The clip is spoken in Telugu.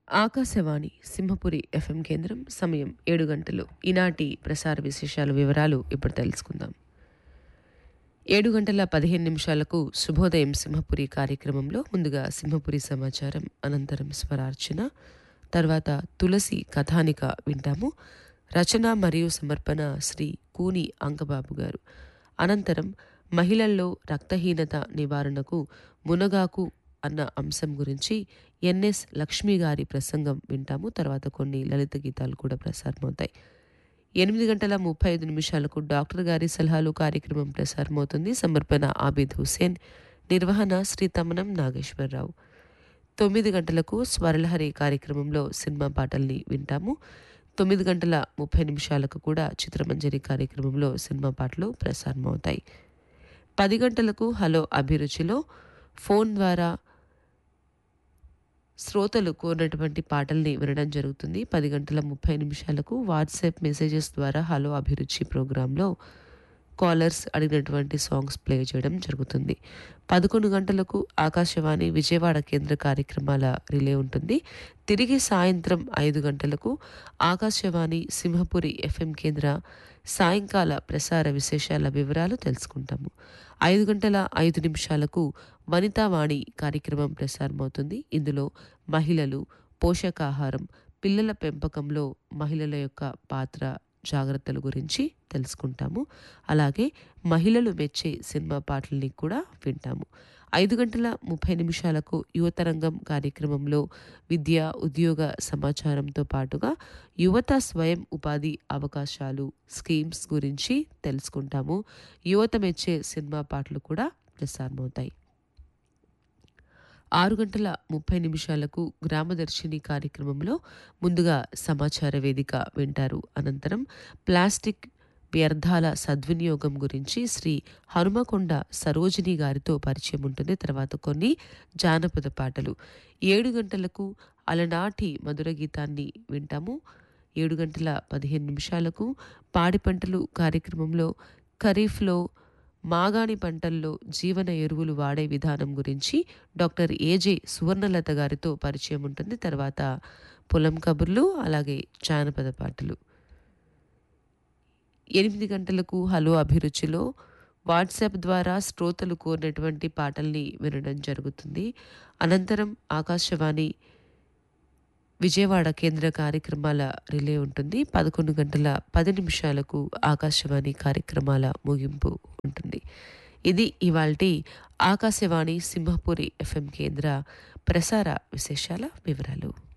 ఆకాశవాణి సింహపురి ఎఫ్ఎం కేంద్రం సమయం ఏడు గంటలు ఈనాటి ప్రసార విశేషాల వివరాలు ఇప్పుడు తెలుసుకుందాం ఏడు గంటల పదిహేను నిమిషాలకు శుభోదయం సింహపురి కార్యక్రమంలో ముందుగా సింహపురి సమాచారం అనంతరం స్వరార్చన తర్వాత తులసి కథానిక వింటాము రచన మరియు సమర్పణ శ్రీ కూని అంకబాబు గారు అనంతరం మహిళల్లో రక్తహీనత నివారణకు మునగాకు అన్న అంశం గురించి ఎన్ఎస్ లక్ష్మి గారి ప్రసంగం వింటాము తర్వాత కొన్ని లలిత గీతాలు కూడా ప్రసారమవుతాయి ఎనిమిది గంటల ముప్పై ఐదు నిమిషాలకు డాక్టర్ గారి సలహాలు కార్యక్రమం ప్రసారమవుతుంది సమర్పణ ఆబిద్ హుసేన్ నిర్వహణ శ్రీ తమనం నాగేశ్వరరావు తొమ్మిది గంటలకు స్వరలహరి కార్యక్రమంలో సినిమా పాటల్ని వింటాము తొమ్మిది గంటల ముప్పై నిమిషాలకు కూడా చిత్రమంజరి కార్యక్రమంలో సినిమా పాటలు ప్రసారమవుతాయి పది గంటలకు హలో అభిరుచిలో ఫోన్ ద్వారా శ్రోతలు కోరినటువంటి పాటల్ని వినడం జరుగుతుంది పది గంటల ముప్పై నిమిషాలకు వాట్సాప్ మెసేజెస్ ద్వారా హలో అభిరుచి ప్రోగ్రాంలో కాలర్స్ అడిగినటువంటి సాంగ్స్ ప్లే చేయడం జరుగుతుంది పదకొండు గంటలకు ఆకాశవాణి విజయవాడ కేంద్ర కార్యక్రమాల రిలే ఉంటుంది తిరిగి సాయంత్రం ఐదు గంటలకు ఆకాశవాణి సింహపురి ఎఫ్ఎం కేంద్ర సాయంకాల ప్రసార విశేషాల వివరాలు తెలుసుకుంటాము ఐదు గంటల ఐదు నిమిషాలకు వనితావాణి కార్యక్రమం ప్రసారమవుతుంది ఇందులో మహిళలు పోషకాహారం పిల్లల పెంపకంలో మహిళల యొక్క పాత్ర జాగ్రత్తల గురించి తెలుసుకుంటాము అలాగే మహిళలు మెచ్చే సినిమా పాటల్ని కూడా వింటాము ఐదు గంటల ముప్పై నిమిషాలకు యువతరంగం కార్యక్రమంలో విద్య ఉద్యోగ సమాచారంతో పాటుగా యువత స్వయం ఉపాధి అవకాశాలు స్కీమ్స్ గురించి తెలుసుకుంటాము యువత మెచ్చే సినిమా పాటలు కూడా ప్రసారమవుతాయి ఆరు గంటల ముప్పై నిమిషాలకు గ్రామదర్శిని కార్యక్రమంలో ముందుగా సమాచార వేదిక వింటారు అనంతరం ప్లాస్టిక్ వ్యర్థాల సద్వినియోగం గురించి శ్రీ హనుమకొండ సరోజిని గారితో పరిచయం ఉంటుంది తర్వాత కొన్ని జానపద పాటలు ఏడు గంటలకు అలనాటి మధుర గీతాన్ని వింటాము ఏడు గంటల పదిహేను నిమిషాలకు పాడి పంటలు కార్యక్రమంలో ఖరీఫ్లో మాగాణి పంటల్లో జీవన ఎరువులు వాడే విధానం గురించి డాక్టర్ ఏజే సువర్ణలత గారితో పరిచయం ఉంటుంది తర్వాత పొలం కబుర్లు అలాగే జానపద పాటలు ఎనిమిది గంటలకు హలో అభిరుచిలో వాట్సాప్ ద్వారా శ్రోతలు కోరినటువంటి పాటల్ని వినడం జరుగుతుంది అనంతరం ఆకాశవాణి విజయవాడ కేంద్ర కార్యక్రమాల రిలే ఉంటుంది పదకొండు గంటల పది నిమిషాలకు ఆకాశవాణి కార్యక్రమాల ముగింపు ఉంటుంది ఇది ఇవాల్టి ఆకాశవాణి సింహపురి ఎఫ్ఎం కేంద్ర ప్రసార విశేషాల వివరాలు